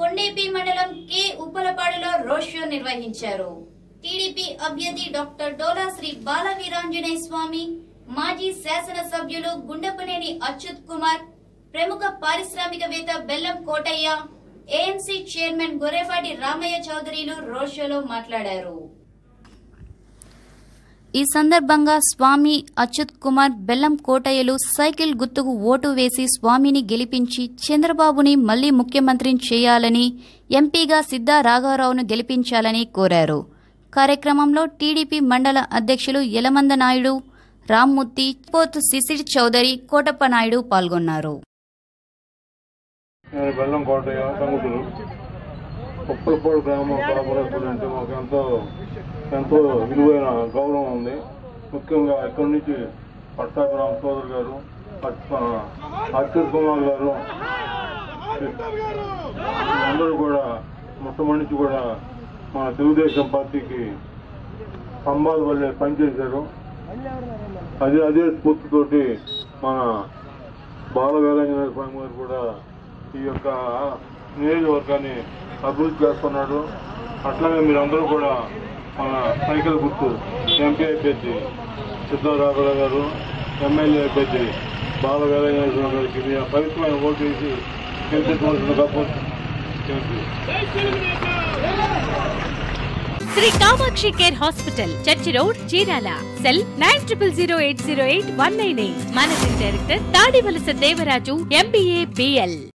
కొండేపి మండలం కె ఉప్పలపాడులో road show నిర్వహించారు టీడీపీ అభ్యర్థి డాక్టర్ డోలా శ్రీ బాల వీరాంజనేయ స్వామి మాజీ శాసనసభ్యులు గుండపనేని అచ్యుత్ కుమార్ ప్రముఖ పారిశ్రామికవేత్త బెల్లం కోటయ్య ఏఎంసీ చైర్మన్ గొర్రెపాటి రామయ్య చౌదరిలు రోడ్ షోలో మాట్లాడారు ఈ సందర్భంగా స్వామి అచ్యుత్ కుమార్ బెల్లం కోటయ్యలు సైకిల్ గుర్తుకు ఓటు వేసి స్వామిని గెలిపించి చంద్రబాబుని మళ్లీ ముఖ్యమంత్రిని చేయాలని ఎంపీగా సిద్ధా రాఘవరావును గెలిపించాలని కోరారు కార్యక్రమంలో టీడీపీ మండల అధ్యక్షులు యలమంద నాయుడు రామ్మూర్తి పోతు శిశిర్ చౌదరి కోటప్ప నాయుడు పాల్గొన్నారు నేను బెల్లం కోటయ్య సంగుతులు ఉప్పలపాడు గ్రామ కార్పొరేషన్ అంటే మాకు ఎంతో ఎంతో విలువైన గౌరవం ఉంది ముఖ్యంగా ఇక్కడి నుంచి పట్టాభిరామ సోదరు గారు అచ్యుత్ కుమార్ గారు అందరూ కూడా మొట్టమొదటి నుంచి కూడా మన తెలుగుదేశం పార్టీకి సంబాద వల్లే పనిచేశారు అదే అదే స్ఫూర్తితోటి మన బాల వీరాంజనేయ స్వామి గారు కూడా ఈ యొక్క నియోజకవర్గాన్ని అభివృద్ధి చేస్తున్నాడు అట్లాగే మీరందరూ కూడా మన సైకిల్ గుర్తు ఎంపీ అభ్యర్థి సిద్ధారాఘవ గారు ఎమ్మెల్యే అభ్యర్థి బాల వీరాంజనేయ స్వామి గారికి మీ పవిత్రమైన ఓటు వేసి గెలిపించవలసిన గొప్ప Sri Kamakshi care hospital church road Chirala cell nine triple zero eight zero eight one nine eight managing director Tadivalasa Devaraju MBA BL